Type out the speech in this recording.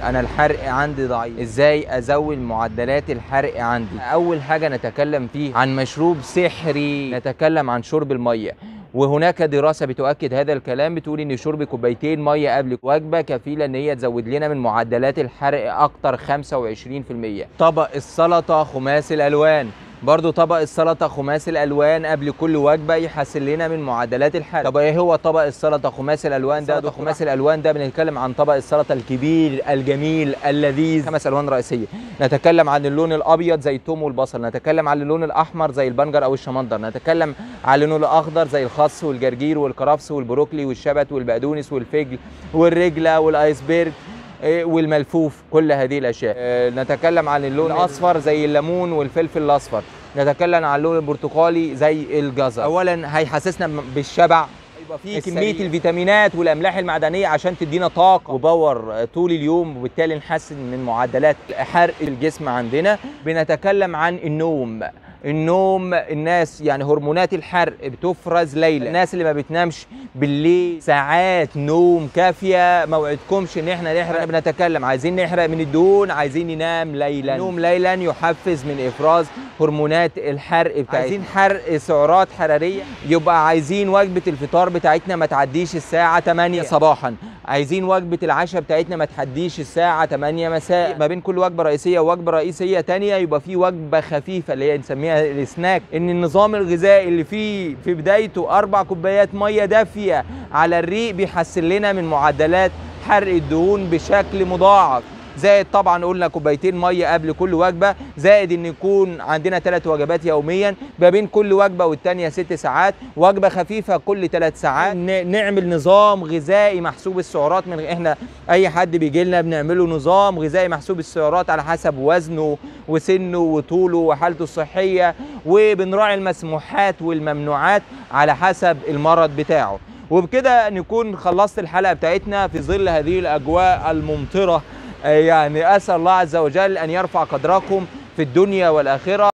انا الحرق عندي ضعيف ازاي ازود معدلات الحرق عندي اول حاجه نتكلم فيه عن مشروب سحري نتكلم عن شرب الميه وهناك دراسة بتؤكد هذا الكلام بتقول ان شرب كوبايتين مية قبل وجبة كفيلة ان هي تزود لنا من معدلات الحرق اكتر 25% طبق السلطة خماس الالوان برضو طبق السلطة خماس الألوان قبل كل وجبة يحسن لنا من معدلات الحرق طب ايه هو طبق السلطة خماس الألوان ده؟ ده خماس الألوان ده بنتكلم عن طبق السلطة الكبير الجميل اللذيذ خمس ألوان رئيسية نتكلم عن اللون الأبيض زي الثوم والبصل نتكلم عن اللون الأحمر زي البنجر أو الشمندر نتكلم عن اللون الأخضر زي الخس والجرجير والكرفس والبروكلي والشبت والبقدونس والفجل والرجلة والآيسبرج والملفوف كل هذه الاشياء نتكلم عن اللون الاصفر زي الليمون والفلفل الاصفر نتكلم عن اللون البرتقالي زي الجزر اولا هيحسسنا بالشبع يبقى فيه كميه الفيتامينات والاملاح المعدنيه عشان تدينا طاقه وباور طول اليوم وبالتالي نحسن من معدلات حرق الجسم عندنا بنتكلم عن النوم النوم الناس يعني هرمونات الحرق بتفرز ليلا الناس اللي ما بتنامش بالليل ساعات نوم كافيه ما وعدكمش ان احنا نحرق بنتكلم عايزين نحرق من الدهون عايزين ننام ليلا نوم ليلا يحفز من افراز هرمونات الحرق بتاعتنا عايزين حرق سعرات حراريه يبقى عايزين وجبه الفطار بتاعتنا ما تعديش الساعه 8 صباحا عايزين وجبه العشاء بتاعتنا ما تعديش الساعه 8 مساء ما بين كل وجبه رئيسيه ووجبه رئيسيه ثانيه يبقى في وجبه خفيفه اللي هي نسميها السناك ان النظام الغذائي اللي فيه في بدايته اربع كوبايات ميه دافيه على الريق بيحسن لنا من معدلات حرق الدهون بشكل مضاعف زائد طبعا قلنا كوبايتين ميه قبل كل وجبه زائد ان يكون عندنا ثلاث وجبات يوميا ما بين كل وجبه والثانيه ست ساعات وجبه خفيفه كل ثلاث ساعات نعمل نظام غذائي محسوب السعرات من احنا اي حد بيجي لنا بنعمله نظام غذائي محسوب السعرات على حسب وزنه وسنه وطوله وحالته الصحيه وبنراعي المسموحات والممنوعات على حسب المرض بتاعه وبكده نكون خلصت الحلقه بتاعتنا في ظل هذه الاجواء الممطره يعني اسال الله عز وجل ان يرفع قدركم في الدنيا والاخره